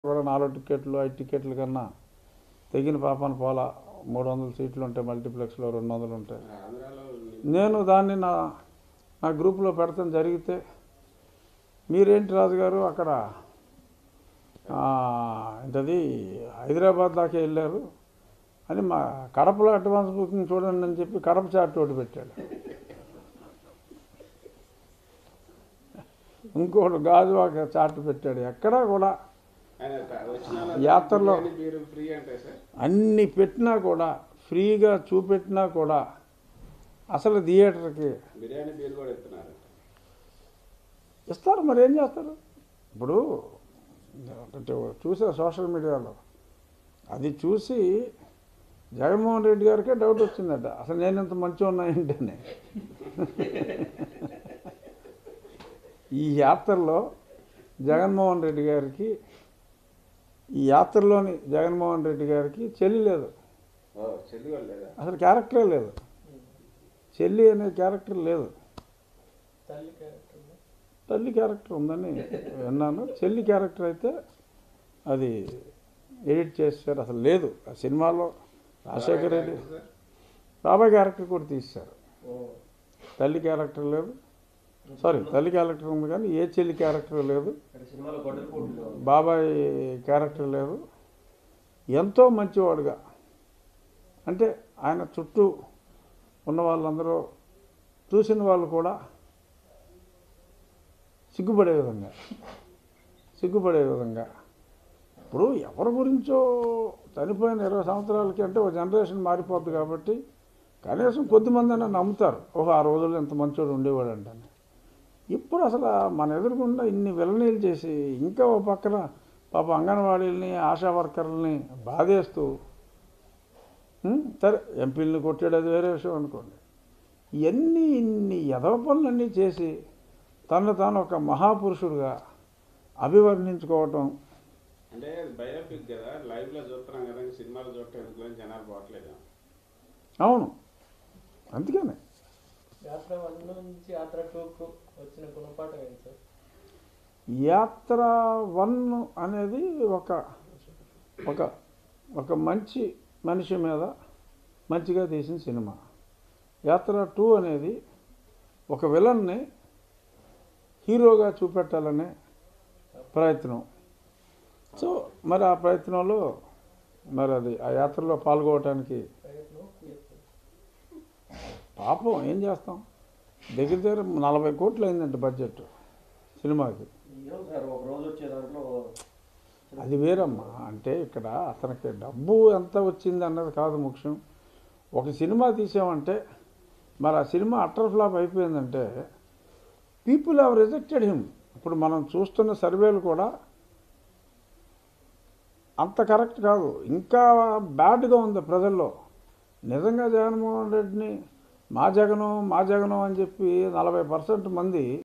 కూడా నాలుగు టికెట్లు ఐదు టికెట్ల కన్నా తెగిన పాపాన పోలా మూడు వందల సీట్లు ఉంటాయి మల్టీప్లెక్స్లో రెండు వందలు ఉంటాయి ఆంధ్రాలో నేను దాన్ని నా నా గ్రూప్లో పెడతాం జరిగితే మీరేంటి రాజుగారు అక్కడ ఆ, ఏంటది హైదరాబాద్ దాకా వెళ్ళారు అని మా కడపలో అడ్వాన్స్ బుకింగ్ చూడండి అని చెప్పి కడప చార్ట్ ఒకటి పెట్టాడు ఇంకోటి గాజువాక చార్ట్ పెట్టాడు ఎక్కడా కూడా ఆయన త- వచ్చిన వాళ్ళ యాత్రలో- బిర్యానీ బీరు ఫ్రీ అంటే సార్ అన్ని పెట్టినా కూడా ఫ్రీగా చూపెట్టినా కూడా అసలు థియేటర్కి బిర్యానీ బీరు కూడా ఇస్తున్నారు ఇస్తారు మరి ఏం చేస్తారు ఇప్పుడు ఒకటి చూసా సోషల్ మీడియాలో అది చూసి జగన్మోహన్ రెడ్డి గారికే డౌట్ వచ్చిందట అసలు నేను ఇంత మంచిగా ఉన్నాయంటేనే ఈ యాత్రలో జగన్మోహన్ రెడ్డి గారికి ఈ యాత్రలోని జగన్మోహన్ రెడ్డి గారికి చెల్లి లేదు ఓ చెల్లి వాళ్ళు లేదా అసలు క్యారెక్టరే లేదు చెల్లి అనే క్యారెక్టర్ లేదు తల్లి క్యారెక్టర్ ఉందా? తల్లి క్యారెక్టర్ ఉందని విన్నాను చెల్లి క్యారెక్టర్ అయితే అది ఎడిట్ చేశారు అసలు లేదు ఆ సినిమాలో రాజశేఖర రెడ్డి సార్ బాబాయ్ క్యారెక్టర్ కూడా తీశారు ఓ తల్లి క్యారెక్టర్ లేదు సారీ తల్లి క్యారెక్టర్ ఉంది కానీ ఏ చెల్లి క్యారెక్టర్ లేదు ఇక్కడ సినిమాలో గొడ్డలి పోటీలో బాబాయ్ క్యారెక్టర్ లేదు ఎంతో మంచివాడుగా అంటే ఆయన చుట్టూ ఉన్న వాళ్ళందరూ చూసిన వాళ్ళు కూడా సిగ్గుపడే విధంగా సిగ్గుపడే విధంగా ఇప్పుడు ఎవరి గురించో చనిపోయిన ఇరవై సంవత్సరాలకి అంటే ఒక జనరేషన్ మారిపోద్ది కాబట్టి కనీసం కొద్దిమంది అయినా నమ్ముతారు ఓహో ఆ రోజుల్లో ఇంత మంచోడు ఉండేవాడు అంటని ఇప్పుడు అసలు మన ఎదురుకుండా ఇన్ని విలనీలు చేసి ఇంకా ఓ పక్కన పాప అంగన్వాడీలని ఆశా వర్కర్లని బాధేస్తూ ఉం, సరే ఎంపీలని కొట్టాడు అది వేరే విషయం అనుకోండి ఇవన్నీ ఇన్ని ఎదవ పనులన్నీ చేసి తను తాను ఒక మహాపురుషుడుగా అభివర్ణించుకోవటం అంటే అది బయోపిక్ కదా లైవ్ లో చూస్తున్నాం కదా ఇంక సినిమాలో చూడటం ఎందుకు అని జనాలు పోవట్లేదు అవును అందుకనే యాత్ర వన్ నుంచి యాత్ర టూకు వచ్చిన గుణపాఠం ఏంటి సార్ యాత్ర వన్ అనేది ఒక ఒక ఒక మంచి మనిషి మీద మంచిగా తీసిన సినిమా యాత్ర టూ అనేది ఒక విలన్ని హీరోగా చూపెట్టాలనే ప్రయత్నం సో మరి ఆ ప్రయత్నంలో మరి అది ఆ యాత్రలో పాల్గొనడానికి ప్రయత్నం కీర్తి. పాపం ఏం చేస్తాం దగ్గర దగ్గర నలభై కోట్లు అయిందంట బడ్జెట్ సినిమాకి ఏం సార్ ఒక రోజు వచ్చే దాంట్లో అది వేరమ్మా అంటే ఇక్కడ అతనికి డబ్బు ఎంత వచ్చింది అన్నది కాదు ముఖ్యం ఒక సినిమా తీసామంటే మరి ఆ సినిమా అట్టర్ ఫ్లాప్ అయిపోయిందంటే పీపుల్ హ్యావ్ రిజెక్టెడ్ హిమ్ ఇప్పుడు మనం చూస్తున్న సర్వేలు కూడా అంత కరెక్ట్ కాదు ఇంకా బ్యాడ్గా ఉంది ప్రజల్లో నిజంగా జగన్మోహన్ రెడ్డిని మా జగను మా జగను అని చెప్పి నలభై పర్సెంట్ మంది